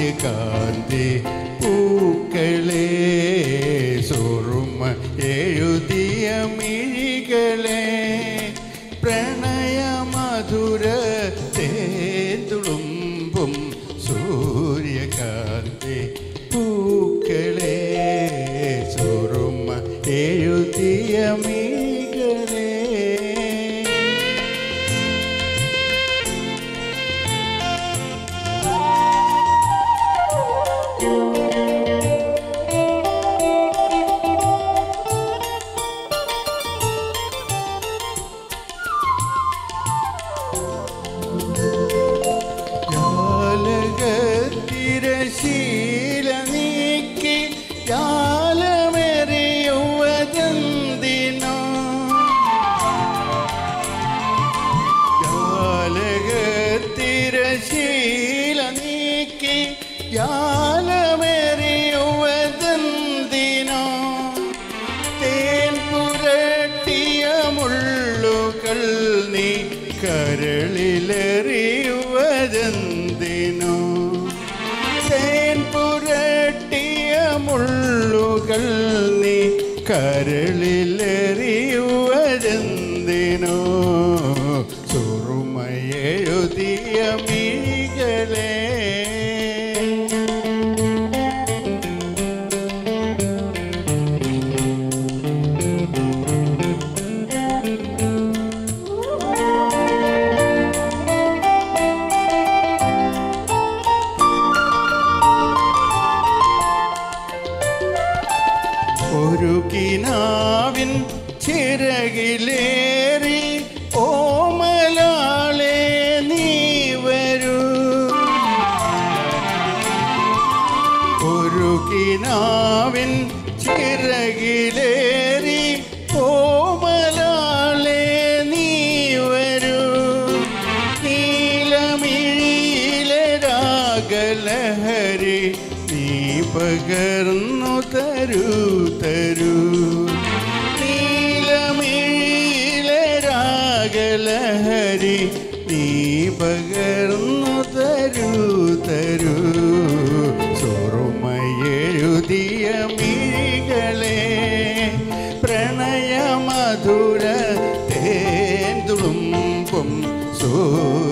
സൂര്യകാന്തി പൂക്കളെ സുറുമ എഴുതിയ മിഴികളെ പ്രണയമധുര തേന്തുളുമ്പും സൂര്യകാന്തി പൂക്കളെ സുറുമ എഴുതിയ മിഴികളെ ജാലകത്തിരശീല നീക്കി ജാലമെറിയുവതെന്തിനോ ജാലകത്തിരശീല നീക്കി ജാലമെറിയുവതെന്തിനോ തേൻ പുരട്ടിയ മുള്ളുകൾ നീ കരളിലെറിയുവതെന്തിനോ തേൻ പുരട്ടിയ മുള്ളുകൾ നീ കരളിലെറിയുവതെന്തിനോ സുറുമയെഴുതിയ മിഴികളെ ഒരു കിനാവിൻ ചിറകിലേറി ഓമലാളെ നീ വരൂ ഒരു കിനാവിൻ ചിറകിലേറി ഓമലാളെ നീ വരൂ നീലമിഴിയിലെ രാഗലഹരി നീ പകർന്നു തരൂ തരൂ നീലമിഴിയിലെ രാഗലഹരി നീ പകർന്നു തരൂ തരൂ സുറുമയെഴുതിയ മിഴികളെ പ്രണയമധുര തേന്തുളുമ്പും സൂര്യ